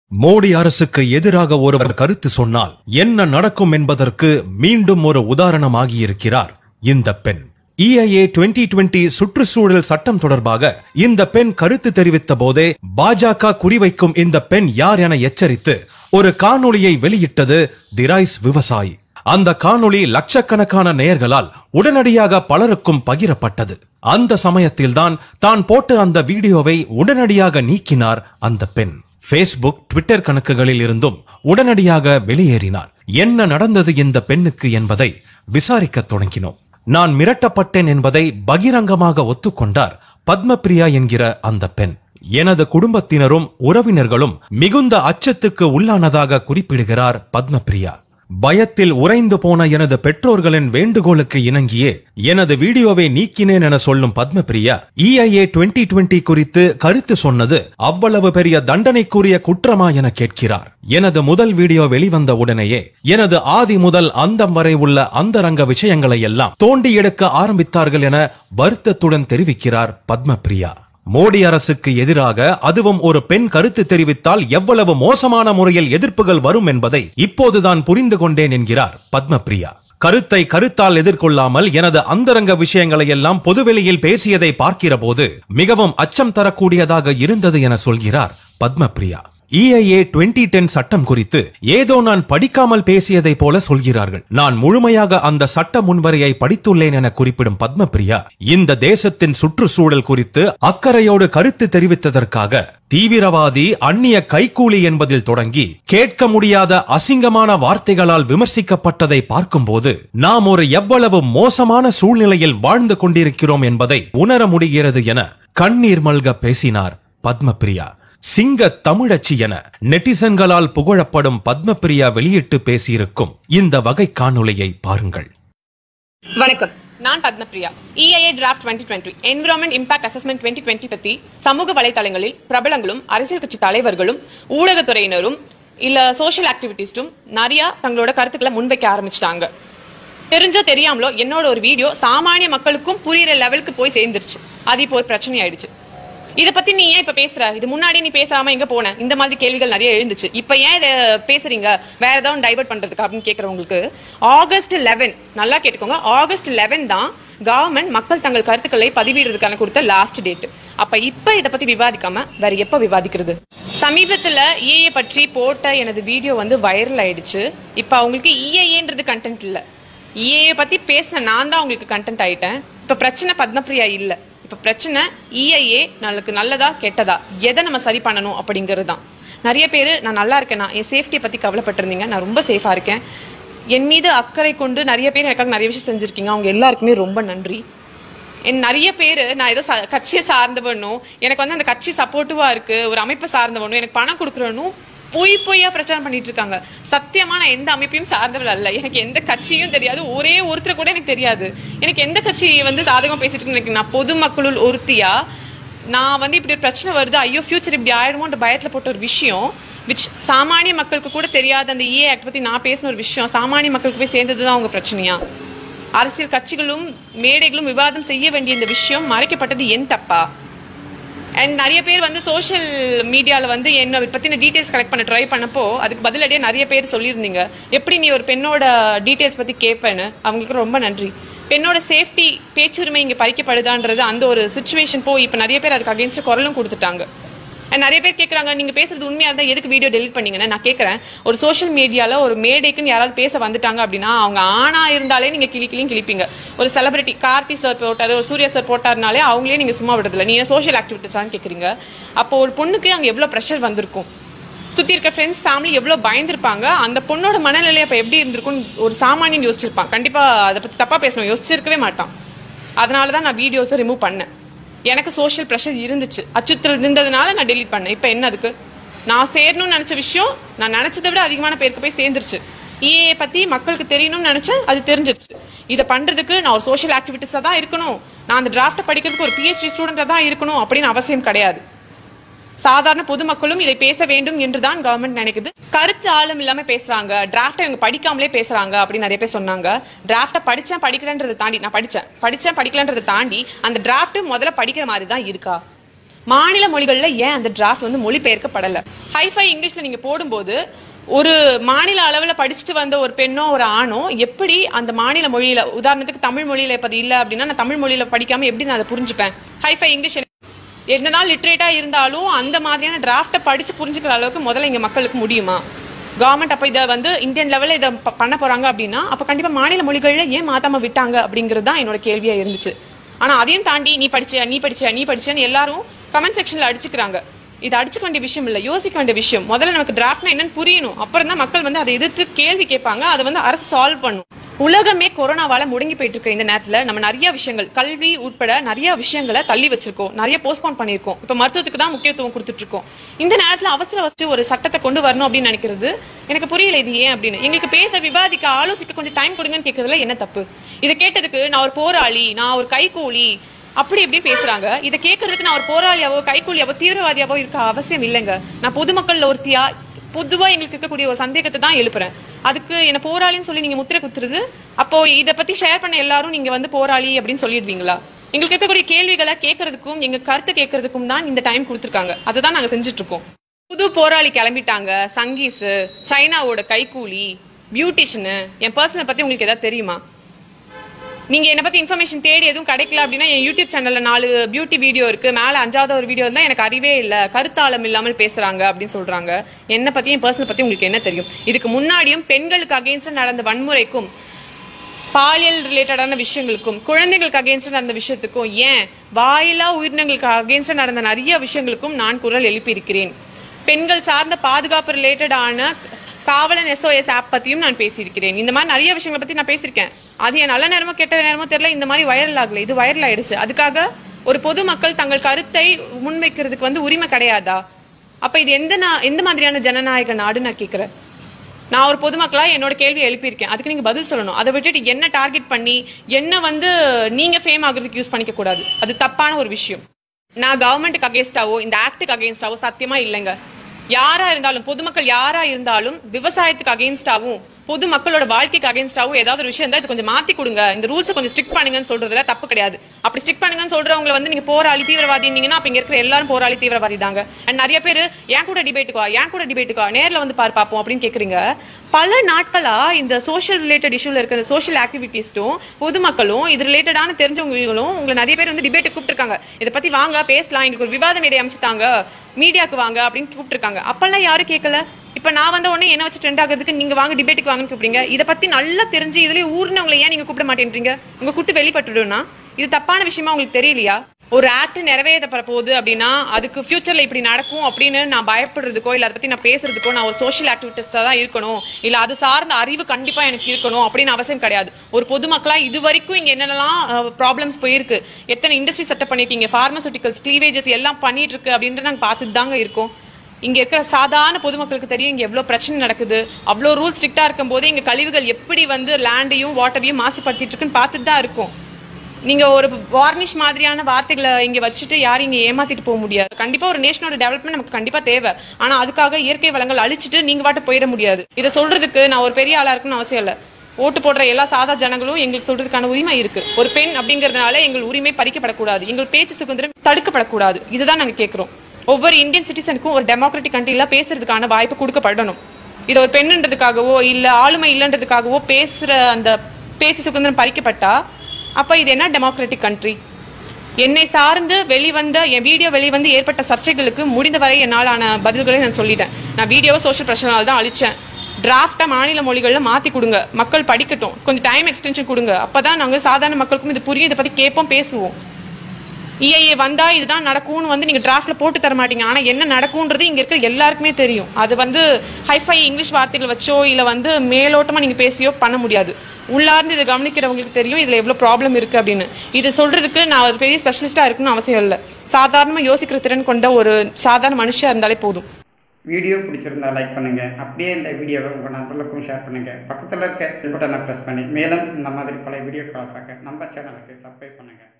மோடி அரசுக்கு எதிராக ஒருவர் கருத்து சொன்னால் என்ன நடக்கும் என்பதற்கு மீண்டும் ஒரு உதாரணமாகியிருக்கிறார் இந்த பெண் இஐஏ 2020 சுற்றுச்சூழல் சட்டம் தொடர்பாக இந்த பெண் கருத்து தெரிவித்த போதே பாஜக குறிவைக்கும் இந்த பெண் யார் என எச்சரித்து ஒரு காணொளியை வெளியிட்டது திராய்ஸ் விவசாயி அந்த காணொளி லட்சக்கணக்கான நேயர்களால் உடனடியாக பலருக்கும் பகிரப்பட்டது அந்த சமயத்தில்தான் தான் போட்ட அந்த வீடியோவை உடனடியாக நீக்கினார் அந்த பெண் ஃபேஸ்புக் ட்விட்டர் கணக்குகளில் இருந்தும் உடனடியாக வெளியேறினார் என்ன நடந்தது இந்த பெண்ணுக்கு என்பதை விசாரிக்கத் தொடங்கினோம் நான் மிரட்டப்பட்டேன் என்பதை பகிரங்கமாக ஒத்துக்கொண்டார் பத்மபிரியா என்கிற அந்த பெண் எனது குடும்பத்தினரும் உறவினர்களும் மிகுந்த அச்சத்துக்கு உள்ளானதாக குறிப்பிடுகிறார் பத்மபிரியா பயத்தில் உறைந்து போன எனது பெற்றோர்களின் வேண்டுகோளுக்கு இணங்கியே எனது வீடியோவை நீக்கினேன் என சொல்லும் பத்மபிரியா இஐஏ 2020 குறித்து கருத்து சொன்னது அவ்வளவு பெரிய தண்டனைக்குரிய குற்றமா என கேட்கிறார் எனது முதல் வீடியோ வெளிவந்த உடனேயே எனது ஆதி முதல் அந்தம் வரை உள்ள அந்தரங்க விஷயங்களை எல்லாம் தோண்டி எடுக்க ஆரம்பித்தார்கள் என வருத்தத்துடன் தெரிவிக்கிறார் பத்மபிரியா மோடி அரசுக்கு எதிராக அதுவும் ஒரு பெண் கருத்து தெரிவித்தால் எவ்வளவு மோசமான முறையில் எதிர்ப்புகள் வரும் என்பதை இப்போதுதான் புரிந்து கொண்டேன் என்கிறார் பத்மபிரியா கருத்தை கருத்தால் எதிர்கொள்ளாமல் எனது அந்தரங்க விஷயங்களை எல்லாம் பொதுவெளியில் பேசியதை பார்க்கிற போது மிகவும் அச்சம் தரக்கூடியதாக இருந்தது என சொல்கிறார் பத்மபிரியா இஐஏ 2010 சட்டம் குறித்து ஏதோ நான் படிக்காமல் பேசியதை போல சொல்கிறார்கள் நான் முழுமையாக அந்த சட்ட முன்வரையை படித்துள்ளேன் என குறிப்பிடும் பத்மபிரியா இந்த தேசத்தின் சுற்றுச்சூழல் குறித்து அக்கறையோடு கருத்து தெரிவித்ததற்காக தீவிரவாதி அந்நிய கைக்கூலி என்பதில் தொடங்கி கேட்க முடியாத அசிங்கமான வார்த்தைகளால் விமர்சிக்கப்பட்டதை பார்க்கும்போது நாம் ஒரு எவ்வளவு மோசமான சூழ்நிலையில் வாழ்ந்து கொண்டிருக்கிறோம் என்பதை உணர முடிகிறது என கண்ணீர் மல்க பேசினார் பத்மபிரியா சிங்க தமிழச்சி என நெட்டிசன்களால் புகழப்படும் பத்மபிரியா வெளியிட்டு பேசியிருக்கும் இந்த வகை காணொளியை பாருங்கள் வணக்கம் நான் Padmapriya EIA draft twenty twenty environment impact assessment twenty twenty பத்தி சமூக வலைதளங்களில் பிரபலங்களும் அரசியல் கட்சி தலைவர்களும் ஊடகத்துறையினரும் இல்ல சோஷியல் ஆக்டிவிட்டிஸ்டும் நிறைய தங்களோட கருத்துக்களை முன்வைக்க ஆரம்பிச்சிட்டாங்க தெரிஞ்சோ தெரியாமலோ என்னோட ஒரு வீடியோ சாமானிய மக்களுக்கும் புரியுற லெவலுக்கு போய் சேர்ந்துருச்சு அது இப்போ ஒரு பிரச்சனை ஆயிடுச்சு இத பத்தி நீ ஏன் இப்ப பேசுற இது முன்னாடி நீ பேசாம எங்க போன இந்த மாதிரி கேள்விகள் நிறைய எழுந்துச்சு இப்ப ஏன் இத பேசுறீங்க வேற ஏதாவது டைவர்ட் பண்றதுக்கு அப்படின்னு கேக்குறவங்களுக்கு ஆகஸ்ட் 11 நல்லா கேட்டுக்கோங்க ஆகஸ்ட் 11 தான் கவர்மெண்ட் மக்கள் தங்கள் கருத்துக்களை பதிவிடுறதுக்கான கொடுத்த லாஸ்ட் டேட் அப்ப இப்ப இத பத்தி விவாதிக்காம வேற எப்ப விவாதிக்கிறது சமீபத்துல இஏஏ பற்றி போட்ட எனது வீடியோ வந்து வைரல் ஆயிடுச்சு இப்ப அவங்களுக்கு இஏஏன்றது கண்டென்ட் இல்ல இஏஏ பத்தி பேசின நான் தான் உங்களுக்கு கண்டென்ட் ஆயிட்டேன் இப்ப பிரச்சனை பத்மபிரியா இல்ல இப்ப பிரச்சனை இஐஏ நமக்கு நல்லதா கெட்டதா எதை நம்ம சரி பண்ணணும் அப்படிங்கிறது தான் நிறைய பேர் நான் நல்லா இருக்கேனா என் சேஃப்டியை பத்தி கவலைப்பட்டிருந்தீங்க நான் ரொம்ப சேஃபா இருக்கேன் என் மீது அக்கறை கொண்டு நிறைய பேர் எனக்காக நிறைய விஷயம் செஞ்சிருக்கீங்க அவங்க எல்லாருக்குமே ரொம்ப நன்றி என் நிறைய பேர் நான் ஏதோ ச- கட்சியை சார்ந்தவனும் எனக்கு வந்து அந்த கட்சி சப்போர்ட்டிவா இருக்கு ஒரு அமைப்பை சார்ந்தவனும் எனக்கு பணம் கொடுக்குறவனும் பொய் பொய்யா பிரச்சாரம் பண்ணிட்டு இருக்காங்க சத்தியமா நான் எந்த அமைப்பையும் சார்ந்தவள் அல்ல எனக்கு எந்த கட்சியும் தெரியாது ஒரே ஒருத்தர் கூட எனக்கு தெரியாது எனக்கு எந்த கட்சி வந்து சாதகமா பேசிட்டு இருக்குன்னு எனக்கு நான் பொதுமக்களுள் ஒருத்தியா நான் வந்து இப்படி ஒரு பிரச்சனை வருது ஐயோ ஃபியூச்சர் இப்படி ஆயிடுமோன்ற பயத்துல போட்ட ஒரு விஷயம் விச் சாமானிய மக்களுக்கு கூட தெரியாத அந்த இஏ ஆக்ட் பத்தி நான் பேசின ஒரு விஷயம் சாமானிய மக்களுக்கு போய் சேர்ந்ததுதான் அவங்க பிரச்சனையா அரசியல் கட்சிகளும் மேடைகளும் விவாதம் செய்ய வேண்டிய இந்த விஷயம் மறைக்கப்பட்டது என் தப்பா அண்ட் நிறைய பேர் வந்து சோஷியல் மீடியால வந்து என்ன பத்தின டீடைல்ஸ் கலெக்ட் பண்ண ட்ரை பண்ணப்போ அதுக்கு பதிலடியே நிறைய பேர் சொல்லியிருந்தீங்க எப்படி நீ ஒரு பெண்ணோட டீடைல்ஸ் பத்தி கேட்பேன்னு அவங்களுக்கு ரொம்ப நன்றி பெண்ணோட சேஃப்டி பேச்சுரிமை இங்க பறிக்கப்படுதான்றது அந்த ஒரு சுச்சுவேஷன் போய் இப்ப நிறைய பேர் அதுக்கு அகேன்ஸ்ட் குரலும் கொடுத்துட்டாங்க And நிறைய பேர் கேக்குறாங்க நீங்க பேசுறது உண்மையா இருந்தா எதுக்கு வீடியோ டெலிட் பண்ணீங்கன்னு நான் கேக்குறேன் ஒரு சோஷியல் மீடியால ஒரு மேடைக்குன்னு யாராவது பேச வந்துட்டாங்க அப்படின்னா அவங்க ஆணா இருந்தாலே நீங்க கிளி கிளியும் கிளிப்பீங்க ஒரு செலிபிரிட்டி கார்த்தி சார் போட்டாரு ஒரு சூர்யா சார் போட்டாருனாலே அவங்களே நீங்க சும்மா விடுறதில்ல நீங்க சோஷியல் ஆக்டிவிட்டிஸ் கேக்குறீங்க அப்போ ஒரு பொண்ணுக்கு அங்க எவ்வளவு ப்ரெஷர் வந்திருக்கும் சுத்தி இருக்க ஃப்ரெண்ட்ஸ் ஃபேமிலி எவ்வளவு பயந்துருப்பாங்க அந்த பொண்ணோட மனநிலை அப்ப எப்படி இருந்திருக்கும் ஒரு சாமானியன் யோசிச்சிருப்பான் கண்டிப்பா அதை பத்தி தப்பா பேசணும் யோசிச்சிருக்கவே மாட்டான் அதனால தான் நான் வீடியோஸை ரிமூவ் பண்ணேன் எனக்கு சோஷியல் ப்ரெஷர் இருந்துச்சு அச்சுறுத்தல் இருந்ததுனால நான் டெலீட் பண்ணேன் இப்போ என்ன அதுக்கு நான் சேரணும்னு நினைச்ச விஷயம் நான் நினைச்சதை விட அதிகமான பேருக்கு போய் சேர்ந்துருச்சு இஏ பத்தி மக்களுக்கு தெரியணும்னு நினைச்சேன் அது தெரிஞ்சிருச்சு இதை பண்றதுக்கு நான் ஒரு சோஷியல் ஆக்டிவிட்டிஸா தான் இருக்கணும் நான் அந்த டிராஃப்ட்டை படிக்கிறதுக்கு ஒரு பிஹெச்டி ஸ்டூடெண்டா தான் இருக்கணும் அப்படின்னு அவசியம் கிடையாது சாதாரண பொதுமக்களும் இதை பேச வேண்டும் என்றுதான் கவர்மெண்ட் நினைக்குது கருத்து ஆளும் இல்லாம பேசுறாங்க டிராஃப்டை இவங்க படிக்காமலே பேசுறாங்க அப்படின்னு நிறைய பேர் சொன்னாங்க டிராஃப்டை படிச்சேன் படிக்கலன்றதை தாண்டி நான் படிச்சேன் படிச்சேன் படிக்கலன்றதை தாண்டி அந்த டிராஃப்ட் முதல்ல படிக்கிற மாதிரி தான் இருக்கா மாநில மொழிகள்ல ஏன் அந்த டிராஃப்ட் வந்து மொழிபெயர்க்கப்படல ஹைஃபை இங்கிலீஷ்ல நீங்க போடும்போது ஒரு மாநில அளவுல படிச்சுட்டு வந்த ஒரு பெண்ணோ ஒரு ஆணோ எப்படி அந்த மாநில மொழியில உதாரணத்துக்கு தமிழ் மொழியில இப்ப அது இல்ல அப்படின்னா நான் தமிழ் மொழியில படிக்காம எப்படி நான் அதை புரிஞ்சுப்பேன் ஹைஃபை இங்கிலீஷ் என்னதான் லிட்ரேட்டா இருந்தாலும் அந்த மாதிரியான டிராஃப்டை படிச்சு புரிஞ்சுக்கிற அளவுக்கு முதல்ல இங்க மக்களுக்கு முடியுமா கவர்மெண்ட் அப்ப இதை வந்து இந்தியன் லெவல்ல இதை ப- பண்ண போறாங்க அப்படின்னா அப்ப கண்டிப்பா மாநில மொழிகள்ல ஏன் மாத்தாம விட்டாங்க அப்படிங்கிறது தான் என்னோட கேள்வியா இருந்துச்சு ஆனா அதையும் தாண்டி நீ படிச்சியா நீ படிச்சியா நீ படிச்சியான்னு எல்லாரும் கமெண்ட் செக்ஷன்ல அடிச்சுக்கிறாங்க இது அடிச்சுக்க வேண்டிய விஷயம் இல்ல யோசிக்க வேண்டிய விஷயம் முதல்ல நமக்கு டிராஃப்ட்னா என்னன்னு புரியணும் அப்புறம் தான் மக்கள் வந்து அதை எதிர்த்து கேள்வி கேட்பாங்க அதை வந்து அரசு சால்வ் பண்ணும் உலகமே கொரோனாவால முடங்கி போயிட்டு இருக்க இந்த நேரத்துல நம்ம நிறைய விஷயங்கள் கல்வி உட்பட நிறைய விஷயங்களை தள்ளி வச்சிருக்கோம் நிறைய போஸ்ட்போன் பண்ணிருக்கோம் இப்ப மருத்துவத்துக்கு தான் முக்கியத்துவம் கொடுத்துட்டு இருக்கோம் இந்த நேரத்துல அவசர அவசர ஒரு சட்டத்தை கொண்டு வரணும் அப்படின்னு நினைக்கிறது எனக்கு புரியல இது ஏன் அப்படின்னு எங்களுக்கு பேச விவாதிக்க ஆலோசிக்க கொஞ்சம் டைம் கொடுங்கன்னு கேட்கறதுல என்ன தப்பு இதை கேட்டதுக்கு நான் ஒரு போராளி நான் ஒரு கைகூலி அப்படி எப்படி பேசுறாங்க இதை கேட்கறதுக்கு நான் ஒரு போராளியாவோ கைக்கூலியாவோ தீவிரவாதியாவோ இருக்க அவசியம் இல்லைங்க நான் பொதுமக்கள்ல ஒருத்தியா பொதுவா எங்களுக்கு இருக்கக்கூடிய ஒரு சந்தேகத்தை தான் எழுப்புறேன் அதுக்கு என்ன போராளின்னு சொல்லி நீங்க முத்திரை குத்துறது அப்போ இத பத்தி ஷேர் பண்ண எல்லாரும் நீங்க வந்து போராளி அப்படின்னு சொல்லிடுவீங்களா எங்களுக்கு இருக்கக்கூடிய கேள்விகளை கேட்கறதுக்கும் எங்க கருத்து கேட்கறதுக்கும் தான் இந்த டைம் கொடுத்துருக்காங்க அதை தான் நாங்க செஞ்சுட்டு இருக்கோம் புது போராளி கிளம்பிட்டாங்க சங்கீஸ் சைனாவோட கைக்கூலி பியூட்டிஷியனு என் பர்சனல் பத்தி உங்களுக்கு ஏதாவது தெரியுமா நீங்க என்ன பத்தி இன்ஃபர்மேஷன் தேடி எதுவும் கிடைக்கல அப்படின்னா என் யூடியூப் சேனல்ல நாலு பியூட்டி வீடியோ இருக்கு மேல அஞ்சாவது ஒரு வீடியோ இருந்தா எனக்கு அறிவே இல்ல கருத்தாளம் இல்லாமல் பேசுறாங்க அப்படின்னு சொல்றாங்க என்ன பத்தி என் பர்சனல் பத்தி உங்களுக்கு என்ன தெரியும் இதுக்கு முன்னாடியும் பெண்களுக்கு அகேன்ஸ்டா நடந்த வன்முறைக்கும் பாலியல் ரிலேட்டடான விஷயங்களுக்கும் குழந்தைகளுக்கு அகேன்ஸ்டா நடந்த விஷயத்துக்கும் ஏன் வாயிலா உயிரினங்களுக்கு அகேன்ஸ்டா நடந்த நிறைய விஷயங்களுக்கும் நான் குரல் எழுப்பி இருக்கிறேன் பெண்கள் சார்ந்த பாதுகாப்பு ரிலேட்டடான காவலன் எஸ்ஓஎஸ் ஆப் பத்தியும் நான் பேசியிருக்கிறேன் இந்த மாதிரி நிறைய விஷயங்களை பத்தி நான் பேசியிருக்கேன் அது என் நல்ல நேரமோ கெட்ட நேரமோ தெரியல இந்த மாதிரி வைரல் ஆகல இது வைரல் ஆயிடுச்சு அதுக்காக ஒரு பொதுமக்கள் தங்கள் கருத்தை முன்வைக்கிறதுக்கு வந்து உரிமை கிடையாதா அப்ப இது எந்த நா- எந்த மாதிரியான ஜனநாயக நாடு நான் கேக்குறேன் நான் ஒரு பொதுமக்களா என்னோட கேள்வி எழுப்பியிருக்கேன் அதுக்கு நீங்க பதில் சொல்லணும் அதை விட்டுட்டு என்ன டார்கெட் பண்ணி என்ன வந்து நீங்க ஃபேம் ஆகுறதுக்கு யூஸ் பண்ணிக்க கூடாது அது தப்பான ஒரு விஷயம் நான் கவர்மெண்ட்டுக்கு அகேன்ஸ்டாவோ இந்த ஆக்டுக்கு அகேன்ஸ்டாவோ சத்தியமா இல்லைங்க யாரா இருந்தாலும் பொதுமக்கள் யாரா இருந்தாலும் விவசாயத்துக்கு அகேன்ஸ்டாவும் பொதுமக்களோட வாழ்க்கைக்கு அகேன்ஸ்டாவும் ஏதாவது ஒரு விஷயம் இருந்தா இது கொஞ்சம் மாத்தி கொடுங்க இந்த ரூல்ஸை கொஞ்சம் ஸ்ட்ரிக் பண்ணுங்கன்னு சொல்றதுல தப்பு கிடையாது அப்படி ஸ்ட்ரிக் பண்ணுங்கன்னு சொல்றவங்க வந்து நீங்க போராளி தீவிரவாதினீங்கன்னா அப்ப இங்க இருக்கிற எல்லாரும் போராளி தீவிரவாதி தாங்க அண்ட் நிறைய பேர் ஏன் கூட டிபேட்டுக்கா ஏன் கூட டிபேட்டுக்கா நேர்ல வந்து பாரு பாப்போம் அப்படின்னு கேக்குறீங்க பல நாட்களா இந்த சோஷியல் ரிலேட்டட் இஷ்யூல இருக்கிற சோஷியல் ஆக்டிவிட்டிஸ்டும் பொதுமக்களும் இது ரிலேட்டடான தெரிஞ்சவங்களும் உங்களை நிறைய பேர் வந்து டிபேட் கூப்பிட்டுருக்காங்க இதை பத்தி வாங்க பேசலாம் எங்களுக்கு ஒரு விவாத மேடை அமைச்சுட்டாங்க மீடியாக்கு வாங்க அப்படின்னு கூப்பிட்டுருக்காங்க அப்பெல்லாம் யாரும் கேட்கல இப்ப நான் வந்த உடனே என்ன வச்சு ட்ரெண்ட் ஆகுறதுக்கு நீங்க வாங்க டிபேட்டுக்கு வாங்கன்னு கூப்பிடுங்க இதை பத்தி நல்லா தெரிஞ்சு இதுலயே ஊர்னவங்களை ஏன் நீங்க கூப்பிட மாட்டேன்றீங்க உங்க கூட்டு வெளிப்பட்டுடும்னா இது தப்பான விஷயமா உங்களுக்கு தெரியலையா ஒரு ஆக்ட் நிறைவேற்றப்பட போகுது அப்படின்னா அதுக்கு ஃபியூச்சர்ல இப்படி நடக்கும் அப்படின்னு நான் பயப்படுறதுக்கோ இல்ல அதை பத்தி நான் பேசுறதுக்கோ நான் ஒரு சோஷியல் ஆக்டிவிட்டிஸ்டா தான் இருக்கணும் இல்ல அது சார்ந்த அறிவு கண்டிப்பா எனக்கு இருக்கணும் அப்படின்னு அவசியம் கிடையாது ஒரு பொதுமக்களா இது வரைக்கும் இங்க என்னென்னலாம் ப்ராப்ளம்ஸ் போயிருக்கு எத்தனை இண்டஸ்ட்ரி செட்டப் பண்ணிருக்கீங்க பார்மசூட்டிக்கல்ஸ் கிளீவேஜஸ் எல்லாம் பண்ணிட்டு இருக்கு அப்படின்ட்டு நாங்க பார்த்துட்டு தாங்க இருக்கோம் இங்க இருக்கிற சாதாரண பொதுமக்களுக்கு தெரியும் இங்க எவ்வளவு பிரச்சனை நடக்குது அவ்வளவு ரூல் ஸ்ட்ரிக்டா இருக்கும் போது இங்க கழிவுகள் எப்படி வந்து லேண்டையும் வாட்டரையும் மாசுபடுத்திட்டு இருக்குன்னு பார்த்துட்டு தான் இருக்கும் நீங்க ஒரு வார்னிஷ் மாதிரியான வார்த்தைகளை இங்க வச்சுட்டு யாரும் இங்க ஏமாத்திட்டு போக முடியாது கண்டிப்பா ஒரு நேஷனோட டெவலப்மெண்ட் நமக்கு கண்டிப்பா தேவை ஆனா அதுக்காக இயற்கை வளங்கள் அழிச்சிட்டு நீங்க வாட்டு போயிட முடியாது இதை சொல்றதுக்கு நான் ஒரு பெரிய ஆளா இருக்குன்னு அவசியம் இல்ல ஓட்டு போடுற எல்லா சாதா ஜனங்களும் எங்களுக்கு சொல்றதுக்கான உரிமை இருக்கு ஒரு பெண் அப்படிங்கறதுனால எங்கள் உரிமை பறிக்கப்படக்கூடாது எங்கள் பேச்சு சுதந்திரம் தடுக்கப்படக்கூடாது இதுதான் நாங்க கேட்கிறோம் ஒவ்வொரு இந்தியன் சிட்டிசனுக்கும் ஒரு டெமோக்ராட்டிக் கண்ட்ரில பேசுறதுக்கான வாய்ப்பு கொடுக்கப்படணும் இது ஒரு பெண்ணுன்றதுக்காகவோ இல்ல ஆளுமை இல்லைன்றதுக்காகவோ பேசுற அந்த பேச்சு சுதந்திரம் பறிக்கப்பட்டா அப்ப இது என்ன டெமோக்ராட்டிக் கண்ட்ரி என்னை சார்ந்து வெளிவந்த என் வீடியோ வெளிவந்து ஏற்பட்ட சர்ச்சைகளுக்கு முடிந்தவரை என்னாலான பதில்களை நான் சொல்லிட்டேன் நான் வீடியோவை சோஷியல் பிரச்சனால் தான் அழிச்சேன் டிராஃப்டா மாநில மொழிகள்ல மாத்தி கொடுங்க மக்கள் படிக்கட்டும் கொஞ்சம் டைம் எக்ஸ்டென்ஷன் கொடுங்க அப்பதான் நாங்க சாதாரண மக்களுக்கும் இது புரியும் இதை பத்தி கேட்போம் பேசுவோம் இஐஏ வந்தா இதுதான் நடக்கும்னு வந்து நீங்க டிராஃப்ட்ல போட்டு தர மாட்டீங்க ஆனா என்ன நடக்கும்ன்றது இங்க இருக்கிற எல்லாருக்குமே தெரியும் அது வந்து ஹைஃபை இங்கிலீஷ் வார்த்தைகள் வச்சோ இல்ல வந்து மேலோட்டமா நீங்க பேசியோ பண்ண முடியாது உள்ளார்ந்து இதை கவனிக்கிறவங்களுக்கு தெரியும் இதுல எவ்வளவு ப்ராப்ளம் இருக்கு அப்படின்னு இது சொல்றதுக்கு நான் ஒரு பெரிய ஸ்பெஷலிஸ்டா இருக்கணும்னு அவசியம் இல்லை சாதாரணமா யோசிக்கிற திறன் கொண்ட ஒரு சாதாரண மனுஷா இருந்தாலே போதும் வீடியோ பிடிச்சிருந்தா லைக் பண்ணுங்கள் அப்படியே இந்த வீடியோவை உங்கள் நண்பர்களுக்கும் ஷேர் பண்ணுங்கள் பக்கத்தில் இருக்க பெல் பட்டனை ப்ரெஸ் பண்ணி மேலும் இந்த மாதிரி பல வீடியோக்களை பார்க்க நம்ம சேனலுக்கு சப்ஸ்கிரைப் பண்ணுங்கள்